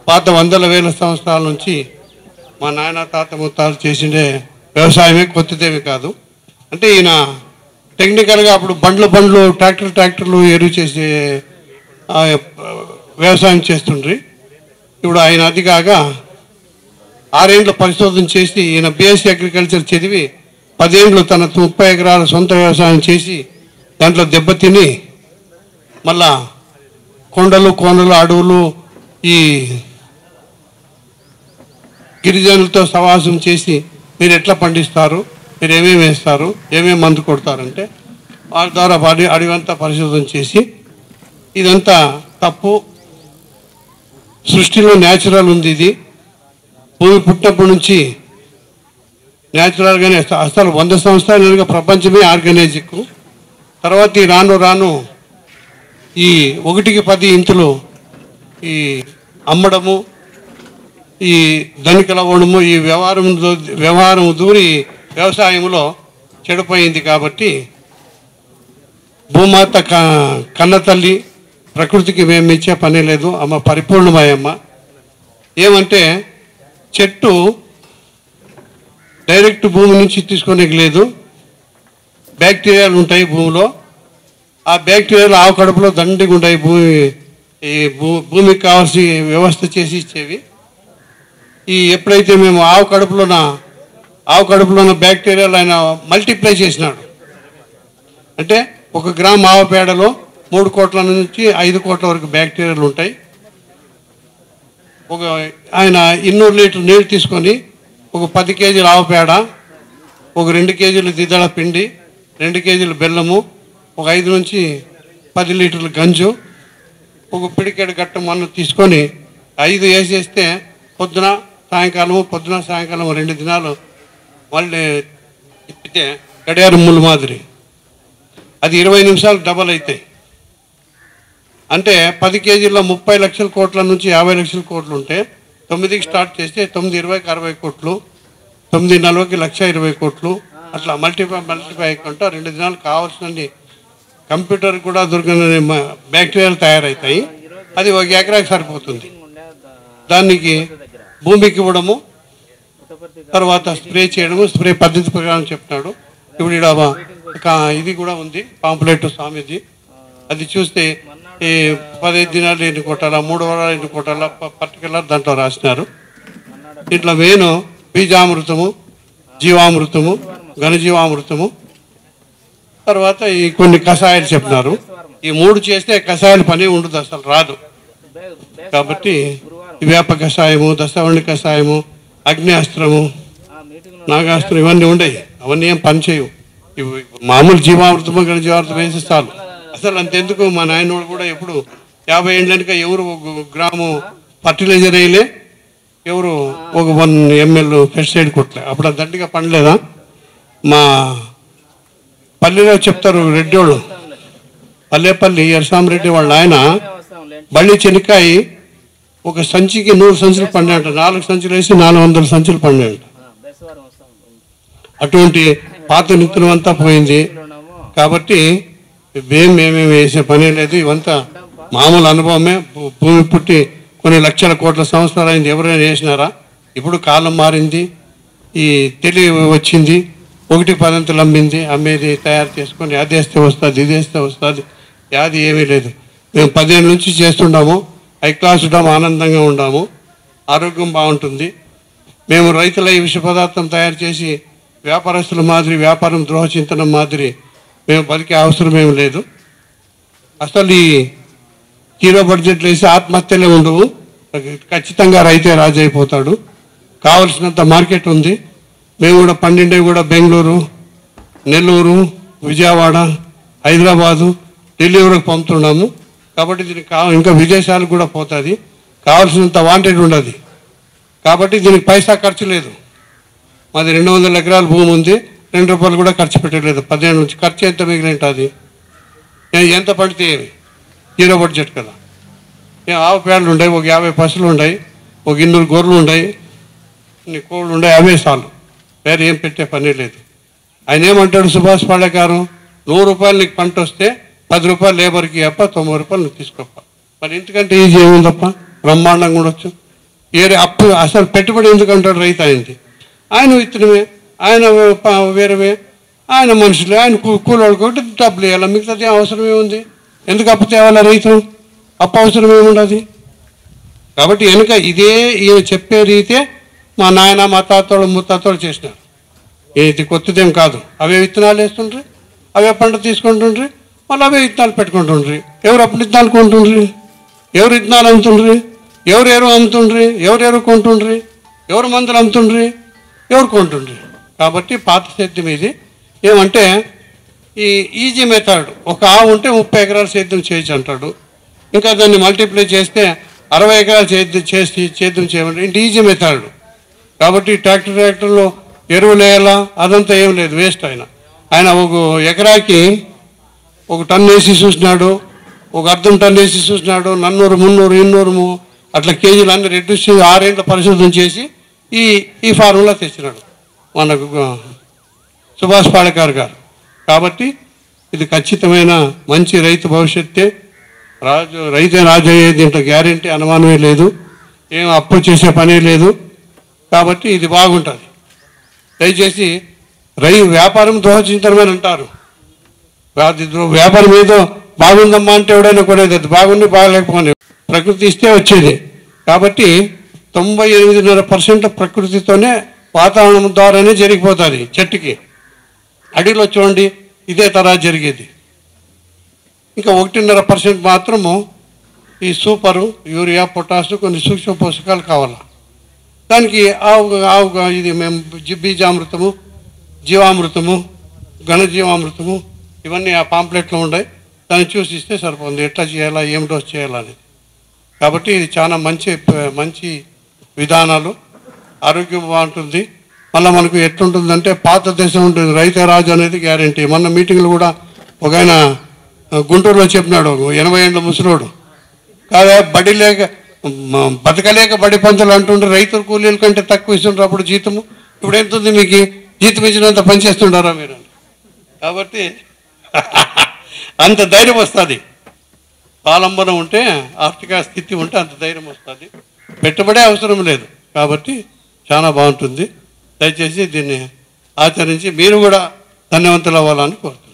పాత వందల వేల సంవత్సరాల నుంచి మా నాయన తాత ముత్తాలు చేసిండే వ్యవసాయమే కొత్తదేమి కాదు అంటే ఈయన టెక్నికల్గా అప్పుడు బండ్లు బండ్లు ట్రాక్టర్ ట్రాక్టర్లు ఎరువు చేసే ఆ, వ్యవసాయం చేస్తుండ్రి ఇప్పుడు ఆయన అది కాక ఆరేండ్ల పరిశోధన చేసి ఈయన బీఎస్సీ అగ్రికల్చర్ చదివి పదేండ్లు తన ముప్పై ఎకరాల సొంత వ్యవసాయం చేసి దాంట్లో దెబ్బతిని మళ్ళా కొండలు కోనలు అడవులు ఈ గిరిజనులతో సవాసం చేసి మీరు ఎట్లా పండిస్తారు మీరు ఏమేమి వేస్తారు ఏమేమి మందు కొడతారంటే వారి ద్వారా అడి అడివంతా పరిశోధన చేసి ఇదంతా తప్పు సృష్టిలో న్యాచురల్ ఉంది ఇది భూమి పుట్టినప్పటి నుంచి న్యాచురల్గానే అస- అసలు వంద సంవత్సరాలుగా ప్రపంచమే ఆర్గనైజిక్ తర్వాత ఈ రాను రాను ఈ ఒకటికి పది ఇంతులు ఈ అమ్మడము ఈ ధనికల అవ్వడము ఈ వ్యవహారం వ్యవహారం దూరి వ్యవసాయంలో చెడిపోయింది కాబట్టి భూమాత క- కన్న తల్లి ప్రకృతికి మేము ఇచ్చే పని లేదు అమ్మ పరిపూర్ణమయ్యమ్మ ఏమంటే చెట్టు డైరెక్ట్ భూమి నుంచి తీసుకొనేకి లేదు బ్యాక్టీరియాలు ఉంటాయి భూమిలో ఆ బ్యాక్టీరియాలు ఆవు కడుపులో దండిగా ఉంటాయి భూమి ఈ భూ భూమికి కావాల్సి వ్యవస్థ చేసి ఇచ్చేవి ఈ ఎప్పుడైతే మేము ఆవు కడుపులోన ఆవు కడుపులోన బ్యాక్టీరియాలు ఆయన మల్టిప్లై చేసినాడు అంటే ఒక గ్రామ్ ఆవు పేడలో మూడు కోట్ల నుంచి ఐదు కోట్ల వరకు బ్యాక్టీరియాలు ఉంటాయి ఒక ఆయన ఇన్నూరు లీటర్ నీళ్ళు తీసుకొని ఒక పది కేజీల ఆవు పేడ ఒక రెండు కేజీలు దిద్దల పిండి రెండు కేజీలు బెల్లము ఒక ఐదు నుంచి పది లీటర్ల గంజు ఒక పిడికెడు గట్ట మన్ను తీసుకొని ఐదు వేసేస్తే పొద్దున సాయంకాలము పొద్దున సాయంకాలం రెండు దినాలు మళ్ళీ తిప్పితే గడియారం ముళ్ళు మాదిరి అది ఇరవై నిమిషాలు డబల్ అవుతాయి అంటే పది కేజీల్లో ముప్పై లక్షల కోట్ల నుంచి యాభై లక్షల కోట్లు ఉంటే తొమ్మిదికి స్టార్ట్ చేస్తే తొమ్మిది ఇరవైకి అరవై కోట్లు తొమ్మిది నలభైకి లక్ష ఇరవై కోట్లు అట్లా మల్టిపై మల్టిపై అయ్యకుంటా రెండు దినాలు కావాల్సినన్ని కంప్యూటర్ కూడా దొరికిన బ్యాక్టీరియాలు తయారవుతాయి అది ఒక ఎకరాకి సరిపోతుంది దానికి భూమికి ఇవ్వడము తర్వాత స్ప్రే చేయడము స్ప్రే పద్ధతి ప్రకారం చెప్తున్నాడు ఇప్పుడు ఈడ ఒక ఇది కూడా ఉంది పాంపులెట్ స్వామిది అది చూస్తే ఈ పదిహేను దినాలు ఎన్ని కొట్టాలా మూడు వారాలు ఎన్ని కొట్టాలా పర్టికులర్ దాంట్లో రాసినారు ఇట్లా వేను బీజామృతము జీవామృతము ఘనజీవామృతము తర్వాత ఈ కొన్ని కషాయాలు చెప్పినారు ఈ మూడు చేస్తే కషాయాల పని ఉండదు అసలు రాదు కాబట్టి ఈ వేప కషాయము దశవణి కషాయము అగ్నేస్త్రము నాగాస్త్రం ఇవన్నీ ఉండయి అవన్నీ ఏం పని చేయవు ఇవి మామూలు జీవామృతము గణ జీవామృతం వేసి చాలు అసలు అంతెందుకు మా నాయనోడు కూడా ఎప్పుడు యాభై ఏళ్ళనిక ఎవరు ఒక గ్రాము ఫర్టిలైజర్ వేయలే ఎవరు ఒక వన్ ఎంఎల్ పెస్టిసైడ్ కొట్టలే అప్పుడు అది దండిగా పండలేదా మా పల్లెలో చెప్తారు రెడ్డోళ్ళు పల్లెపల్లి ఎరసామరెడ్డి వాళ్ళ ఆయన బళ్ళి చెనిక్కాయ ఒక సంచికి నూరు సంచులు పండాయంట నాలుగు సంచులు వేసి నాలుగు వందల సంచులు పండాయంట అటువంటి పాత నిత్యం అంతా పోయింది కాబట్టి ఇవేం మేమేమి వేసే పని లేదు ఇవంతా మామూలు అనుభవమే భూ- భూమి పుట్టి కొన్ని లక్షల కోట్ల సంవత్సరాలు అయింది ఎవరైనా వేసినారా ఇప్పుడు కాలం మారింది ఈ తెలివి వచ్చింది ఒకటి పదంతులు అమ్మింది అమ్మేది తయారు చేసుకొని అది వేస్తే వస్తుంది ఇది వేస్తే వస్తుంది యాది ఏమీ లేదు మేము పదిహేను నుంచి చేస్తుండాము హై క్లాస్ ఉంటాము ఆనందంగా ఉండాము ఆరోగ్యం బాగుంటుంది మేము రైతుల ఈ విష పదార్థం తయారు చేసి వ్యాపారస్తుల మాదిరి వ్యాపారం ద్రోహచింతనం మాదిరి మేము బతికే అవసరం ఏమి లేదు అసలు ఈ హీరో బడ్జెట్లు వేసి ఆత్మహత్యలే ఉండవు ఖచ్చితంగా రైతే రాజు అయిపోతాడు కావలసినంత మార్కెట్ ఉంది మేము కూడా పండిండే కూడా బెంగళూరు నెల్లూరు విజయవాడ హైదరాబాదు ఢిల్లీ వరకు పంపుతున్నాము కాబట్టి దీనికి కా ఇంకా విదేశాలకు కూడా పోతుంది కావాల్సినంత వాంటెడ్ ఉండదు కాబట్టి దీనికి పైసా ఖర్చు లేదు మాది రెండు వందల ఎకరాల భూమి ఉంది రెండు రూపాయలు కూడా ఖర్చు పెట్టలేదు పదిహేను నుంచి ఖర్చు ఎంత మిగిలి ఉంటుంది ఏ- ఎంత పడితే ఏమి హీరో బడ్జెట్ కదా ఏ ఆవు పేడలు ఉన్నాయి ఒక యాభై పసులు ఉన్నాయి ఒక ఇన్నూరు గొర్రెలు ఉన్నాయి ఇన్ని కోళ్ళు ఉన్నాయి అవే చాలు వేరే ఏం పెట్టే పని లేదు ఆయన ఏమంటాడు సుభాష్ పాళేకారు నూరు రూపాయలు నీకు పంట వస్తే పది రూపాయలు లేబర్కి అప్ప తొంభై రూపాయలు నువ్వు తీసుకోప్ప మరి ఇంతకంటే ఈజీ ఏముందప్ప బ్రహ్మాండంగా ఉండొచ్చు వేరే అప్పు అసలు పెట్టుబడి ఎందుకు అంటాడు రైతు ఆయనది ఆయన విత్తనమే ఆయన ప- వేరేవే ఆయన మనుషులే ఆయన కూ- కూలోడు కొట్టి డబ్బులు ఇవ్వాలి మిగతాది అవసరం ఏముంది ఎందుకు అప్పు తేవాలా రైతు అప్పు అవసరం ఏముండదు కాబట్టి వెనుక ఇదే ఈయన చెప్పే రీతే మా నాయన మా తాతోళ్ళు ముత్తాతోళ్ళు చేసినారు ఇది కొత్తదేం కాదు అవే విత్తనాలు వేస్తుండ్రి అవే పంట తీసుకుంటుండ్రి మళ్ళీ అవే విత్తనాలు పెట్టుకుంటుండ్రి ఎవరు అప్పుడు విత్తనాలు కొంటుండ్రి ఎవరు విత్తనాలు అమ్ముతుండ్రి ఎవరు ఎరువు అమ్ముతుండ్రి ఎవరు ఎరువు కొంటుండ్రి ఎవరు మందులు అమ్ముతుండ్రి ఎవరు కొంటుండ్రి కాబట్టి పాత సేద్యం ఇది ఏమంటే ఈ ఈజీ మెథడ్ ఒక ఆవు ఉంటే ముప్పై ఎకరాలు సేద్యం చేయొచ్చు అంటాడు ఇంకా దాన్ని మల్టిప్లై చేస్తే అరవై ఎకరాలు సేద్యం చేసి సేద్యం చేయమంటే ఇంటి ఈజీ మెథడ్ కాబట్టి ట్రాక్టర్ ట్రాక్టర్లో ఎరువులు వేయాలా అదంతా ఏం లేదు వేస్ట్ ఆయన ఆయన ఒక ఎకరాకి ఒక టన్ వేసి చూసినాడు ఒక అర్ధం టన్ వేసి చూసినాడు నన్నూరు మున్నూరు ఇన్నూరు ము- అట్లా కేజీలు అన్ని రెడ్యూస్ చేసి ఆరేంట్ల పరిశోధన చేసి ఈ ఈ ఫార్ములా తెచ్చినాడు మనకు ఆ, సుభాష్ పాడేకర్ గారు కాబట్టి ఇది ఖచ్చితమైన మంచి రైతు భవిష్యత్తే రాజు రైతే రాజు అయ్యే దీంట్లో గ్యారెంటీ అనుమానమే లేదు ఏం అప్పు చేసే పనే లేదు కాబట్టి ఇది బాగుంటుంది దయచేసి రై వ్యాపారం దోహచించడమని అంటారు అది ద్రో- వ్యాపారం ఏదో బాగుందమ్మా అంటే ఎవడైనా కొనేది అది బాగుండి బాగలేకపోయింది ప్రకృతి ఇస్తే వచ్చేది కాబట్టి తొంభై ఎనిమిదిన్నర పర్సెంట్ ప్రకృతితోనే వాతావరణం ద్వారానే జరిగిపోతుంది చెట్టుకి అడవిలో చూడండి ఇదే తరహా జరిగేది ఇంకా ఒకటిన్నర పర్సెంట్ మాత్రము ఈ సూపరు యూరియా పొటాష్ కొన్ని సూక్ష్మ పోషకాలు కావాలా దానికి ఆవు ఆవు ఇది మేము జి- బీజామృతము జీవామృతము ఘనజీవామృతము ఇవన్నీ ఆ పాంప్లెట్లో ఉన్నాయి దాన్ని చూసి ఇస్తే సరిపోతుంది ఎట్లా చేయాలా ఏం డోస్ చేయాలా అనేది కాబట్టి ఇది చాలా మంచి ప- మంచి విధానాలు ఆరోగ్యం బాగుంటుంది మళ్ళీ మనకు ఎట్లుంటుందంటే పాత దశ ఉంటుంది రైతే రాజు అనేది గ్యారంటీ మొన్న మీటింగ్లు కూడా ఒక ఆయన ఆ, గుంటూరులో చెప్పినాడు ఒక ఎనభై ఏళ్ళ ముసలోడు కాదా బడి లేక మ- బతకలేక బడి పంచలు అంటుండ్రు రైతుల కూలీల కంటే తక్కువ ఇస్తుండ్రు అప్పుడు జీతము ఇప్పుడు ఎంత ఉంది మీకు జీతం ఇచ్చినంత పని చేస్తుండారా మీరు కాబట్టి అంత ధైర్యం వస్తుంది ఆలంబనం ఉంటే ఆర్థిక స్థితి ఉంటే అంత ధైర్యం వస్తుంది పెట్టుబడే అవసరం లేదు కాబట్టి చాలా బాగుంటుంది దయచేసి దీన్ని ఆచరించి మీరు కూడా ధన్యవంతులు అవ్వాలని కోరుతున్నాను